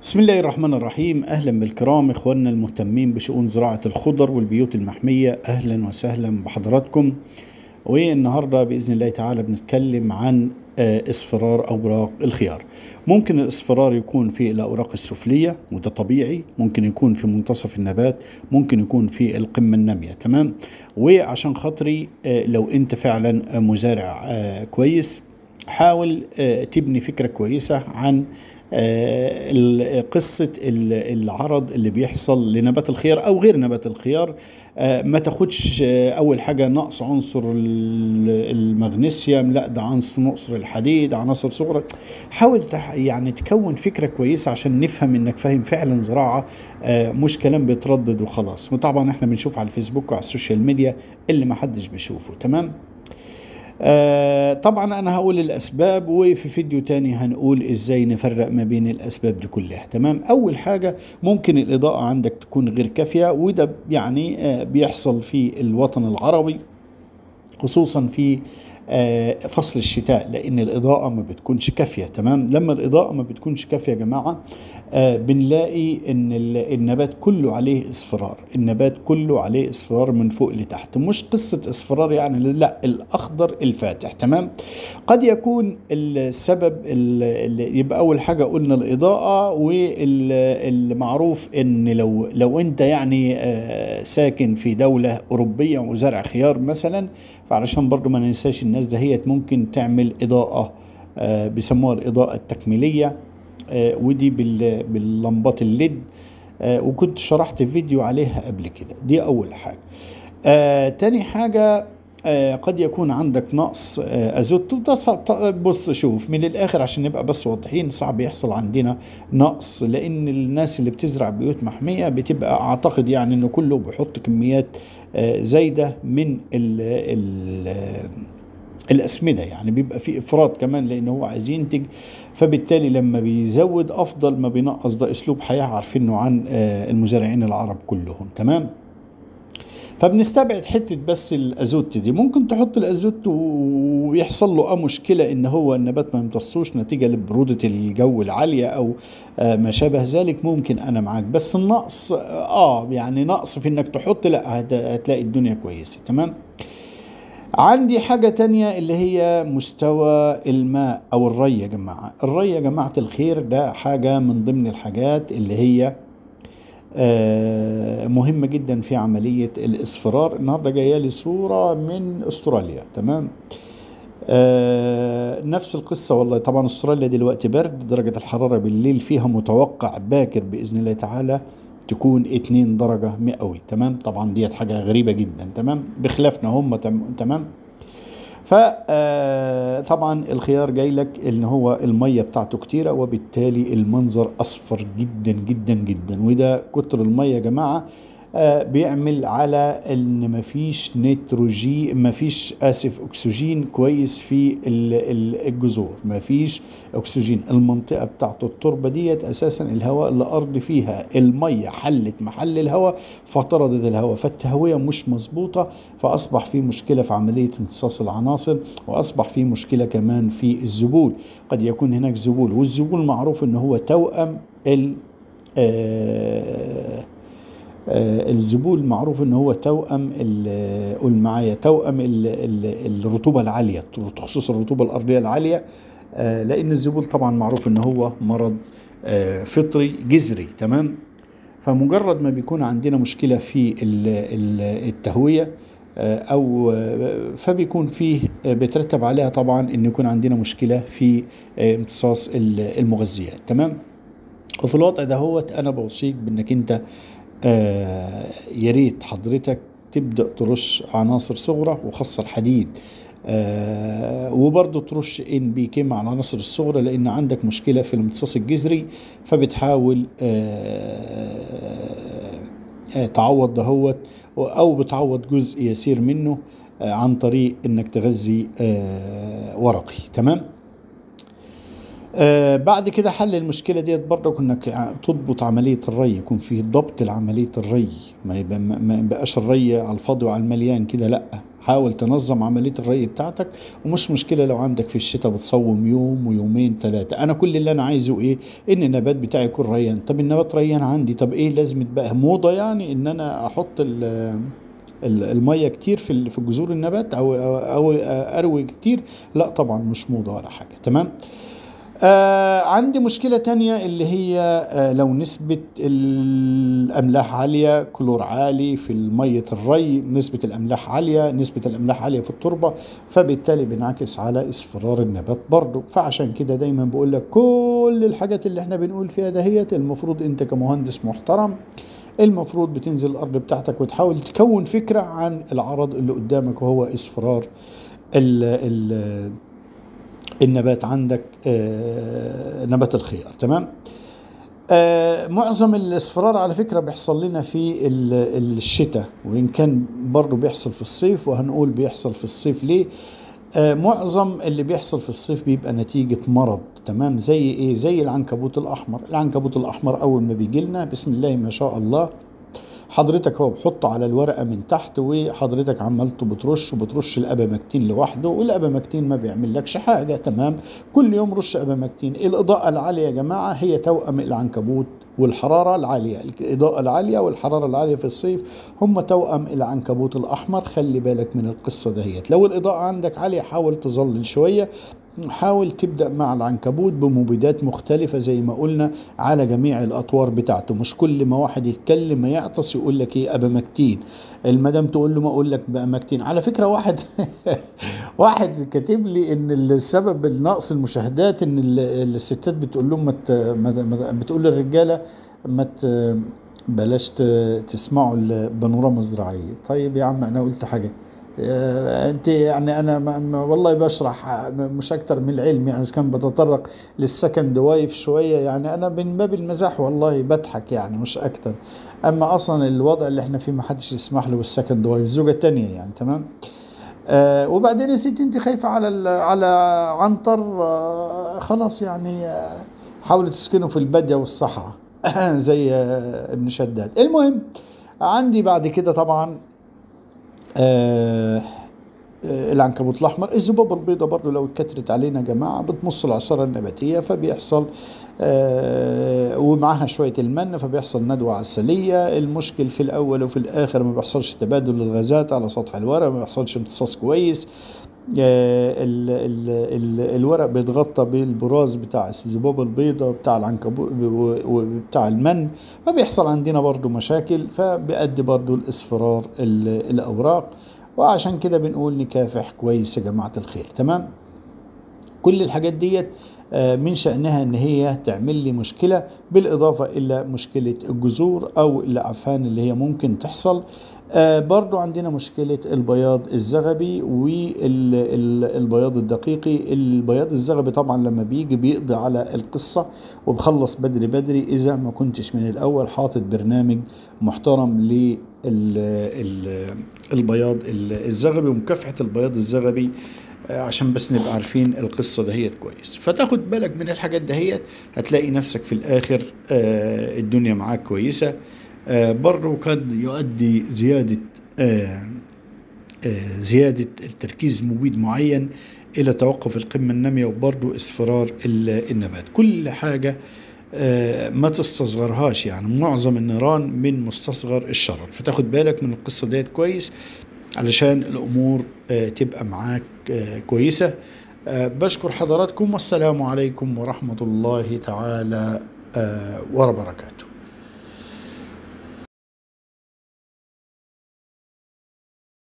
بسم الله الرحمن الرحيم اهلا بالكرام اخواننا المهتمين بشؤون زراعه الخضر والبيوت المحميه اهلا وسهلا بحضراتكم والنهارده باذن الله تعالى بنتكلم عن آه، اصفرار اوراق الخيار ممكن الاصفرار يكون في الاوراق السفليه وده طبيعي ممكن يكون في منتصف النبات ممكن يكون في القمه الناميه تمام وعشان خاطري آه، لو انت فعلا مزارع آه، كويس حاول آه، تبني فكره كويسه عن آه، ال- قصة ال- العرض اللي بيحصل لنبات الخيار أو غير نبات الخيار آه، ما تاخدش آه، أول حاجة نقص عنصر ال- المغنيسيوم لا ده عنصر عنصر الحديد عناصر صغرى حاول تح- يعني تكون فكرة كويسة عشان نفهم إنك فاهم فعلا زراعة آه، مش كلام بيتردد وخلاص وطبعا احنا بنشوف على الفيسبوك وعلى السوشيال ميديا اللي ما حدش بيشوفه تمام آه طبعا انا هقول الاسباب وفي فيديو تاني هنقول ازاي نفرق ما بين الاسباب دي كلها تمام اول حاجة ممكن الاضاءة عندك تكون غير كافية وده يعني آه بيحصل في الوطن العربي خصوصا في آه، فصل الشتاء لان الاضاءه ما بتكونش كافيه تمام لما الاضاءه ما بتكونش كافيه يا جماعه آه، بنلاقي ان ال- النبات كله عليه اصفرار النبات كله عليه اصفرار من فوق لتحت مش قصه اصفرار يعني لا الاخضر الفاتح تمام قد يكون السبب ال- ال- يبقى اول حاجه قلنا الاضاءه والمعروف ان لو لو انت يعني آه، ساكن في دوله اوروبيه وزرع خيار مثلا فعلشان برضو ما ننساش الناس دهيت ممكن تعمل اضاءه آه، بيسموها الاضاءه التكميليه آه، ودي بال- باللمبات الليد آه، وكنت شرحت فيديو عليها قبل كده دي اول حاجه آه، تاني حاجه آه، قد يكون عندك نقص آه، ازوت وده صع- ط- بص شوف من الاخر عشان نبقى بس واضحين صعب يحصل عندنا نقص لان الناس اللي بتزرع بيوت محميه بتبقى اعتقد يعني انه كله بيحط كميات آه، زايده من ال ال الأسمدة يعني بيبقى في إفراط كمان لأن هو عايز ينتج فبالتالي لما بيزود أفضل ما بينقص ده أسلوب حياة عارفينه عن آه، المزارعين العرب كلهم تمام فبنستبعد حتة بس الأزوت دي ممكن تحط الأزوت ويحصل له آه مشكلة إن هو النبات ما يمتصوش نتيجة لبرودة الجو العالية أو آه ما شابه ذلك ممكن أنا معاك بس النقص آه يعني نقص في إنك تحط لا هت- هتلاقي الدنيا كويسة تمام عندي حاجة تانية اللي هي مستوى الماء أو الري يا جماعة الري يا جماعة الخير ده حاجة من ضمن الحاجات اللي هي آه، مهمة جدا في عملية الإصفرار النهاردة جاية لي صورة من أستراليا تمام آه نفس القصة والله طبعا استراليا دلوقتي برد درجة الحرارة بالليل فيها متوقع باكر بإذن الله تعالى تكون 2 درجة مئوي تمام طبعا ديت حاجة غريبة جدا تمام بخلافنا هم تم- تمام فطبعا الخيار جاي لك ان هو الميه بتاعته كتيره وبالتالي المنظر اصفر جدا جدا جدا وده كتر الميه يا جماعه آه، بيعمل على ان مفيش نيتروجين مفيش اسف اكسجين كويس في ال- ال- الجذور مفيش اكسجين المنطقه بتاعته التربه ديت اساسا الهواء الارض فيها الميه حلت محل الهواء فطردت الهواء فالتهويه مش مظبوطه فاصبح في مشكله في عمليه امتصاص العناصر واصبح في مشكله كمان في الذبول قد يكون هناك ذبول والذبول معروف ان هو توأم ال آه آه، الزبول معروف ان هو توأم ال- قول معايا توأم ال- ال- الرطوبة العالية خصوص الرطوبة الأرضية العالية آه، لأن الزبول طبعا معروف ان هو مرض آه، فطري جذري تمام فمجرد ما بيكون عندنا مشكلة في ال- ال- التهوية آه، أو آه، فبيكون فيه آه، بيترتب عليها طبعا ان يكون عندنا مشكلة في آه، امتصاص ال- المغذيات تمام وفي الوضع ده هوت انا بوصيك بانك انت آه يا ريت حضرتك تبدا ترش عناصر صغرى وخاصه الحديد آه وبرضه ترش ان بي كي مع العناصر الصغرى لان عندك مشكله في الامتصاص الجذري فبتحاول آه آه تعوض دهوت او بتعوض جزء يسير منه آه عن طريق انك تغذي آه ورقي تمام آه بعد كده حل المشكلة ديت برضك انك ع- تضبط عملية الري يكون في ضبط لعملية الري ما يبقى ما ما يبقاش الري على الفاضي وعلى المليان كده لا حاول تنظم عملية الري بتاعتك ومش مشكلة لو عندك في الشتاء بتصوم يوم ويومين ثلاثة أنا كل اللي أنا عايزه إيه إن النبات بتاعي يكون ريان طب النبات ريان عندي طب إيه لازمة بقى موضة يعني إن أنا أحط ال الميه كتير في في جذور النبات او او اروي كتير لا طبعا مش موضه ولا حاجه تمام آه عندي مشكلة تانية اللي هي آه لو نسبة الأملاح عالية كلور عالي في مية الري نسبة الأملاح عالية نسبة الأملاح عالية في التربة فبالتالي بينعكس على اصفرار النبات برضه فعشان كده دايما بقول لك كل الحاجات اللي احنا بنقول فيها دهيت المفروض انت كمهندس محترم المفروض بتنزل الارض بتاعتك وتحاول تكون فكره عن العرض اللي قدامك وهو اصفرار ال ال النبات عندك آه نبات الخيار تمام آه معظم الاصفرار على فكرة بيحصل لنا في الشتاء وإن كان برضه بيحصل في الصيف وهنقول بيحصل في الصيف ليه آه معظم اللي بيحصل في الصيف بيبقى نتيجة مرض تمام زي ايه زي العنكبوت الاحمر العنكبوت الاحمر اول ما بيجي لنا بسم الله ما شاء الله حضرتك هو بحطه على الورقة من تحت وحضرتك عملته بترش وبترش الأبامكتين لوحده والأبامكتين ما بيعمل لكش حاجة تمام كل يوم رش أبامكتين الإضاءة العالية يا جماعة هي توأم العنكبوت والحرارة العالية الإضاءة العالية والحرارة العالية في الصيف هم توأم العنكبوت الأحمر خلي بالك من القصة دهيت لو الإضاءة عندك عالية حاول تظلل شوية حاول تبدأ مع العنكبوت بمبيدات مختلفة زي ما قلنا على جميع الأطوار بتاعته مش كل ما واحد يتكلم ما يعطس يقول لك إيه أبامكتين المدام تقول له ما أقول لك بأمكتين على فكرة واحد واحد كاتب لي إن السبب النقص المشاهدات إن الستات بتقول لهم ما بتقول للرجالة ما بلاش تسمعوا البانوراما الزراعية طيب يا عم أنا قلت حاجة انت يعني انا ما والله بشرح مش اكتر من العلم يعني اذا كان بتطرق للسكند وايف شويه يعني انا من باب المزاح والله بضحك يعني مش اكتر اما اصلا الوضع اللي احنا فيه ما حدش يسمح له بالسكند وايف الزوجه الثانيه يعني تمام آه وبعدين يا ستي انت خايفه على على عنتر آه خلاص يعني آه حاولوا تسكنوا في الباديه والصحراء زي آه ابن شداد المهم عندي بعد كده طبعا آه آه العنكبوت الاحمر الذبابه البيضاء برضه لو اتكترت علينا يا جماعه بتمص العصاره النباتيه فبيحصل آه ومعاها شويه المن فبيحصل ندوه عسليه المشكل في الاول وفي الاخر ما بيحصلش تبادل للغازات على سطح الورق ما بيحصلش امتصاص كويس ال ال ال الورق بيتغطى بالبراز بتاع الذبابة البيضاء بتاع العنكبوت وبتاع المن فبيحصل عندنا برضو مشاكل فبيؤدي برضو الاصفرار الأوراق وعشان كده بنقول نكافح كويس يا جماعة الخير تمام كل الحاجات ديت من شأنها ان هي تعمل لي مشكلة بالاضافة الى مشكلة الجذور او الاعفان اللي هي ممكن تحصل آه برضو عندنا مشكلة البياض الزغبي والبياض الدقيقي البياض الزغبي طبعا لما بيجي بيقضي على القصة وبخلص بدري بدري إذا ما كنتش من الأول حاطط برنامج محترم للبياض الزغبي ومكافحة البياض الزغبي عشان بس نبقى عارفين القصة دهيت كويس فتاخد بالك من الحاجات دهيت هتلاقي نفسك في الآخر آه الدنيا معاك كويسة آه برضه قد يؤدي زيادة آه آه زيادة التركيز مبيد معين إلى توقف القمة النامية وبرضه إصفرار النبات كل حاجة ما تستصغرهاش يعني معظم النيران من مستصغر الشرر فتاخد بالك من القصة ديت كويس علشان الأمور تبقى معاك كويسة بشكر حضراتكم والسلام عليكم ورحمة الله تعالى وبركاته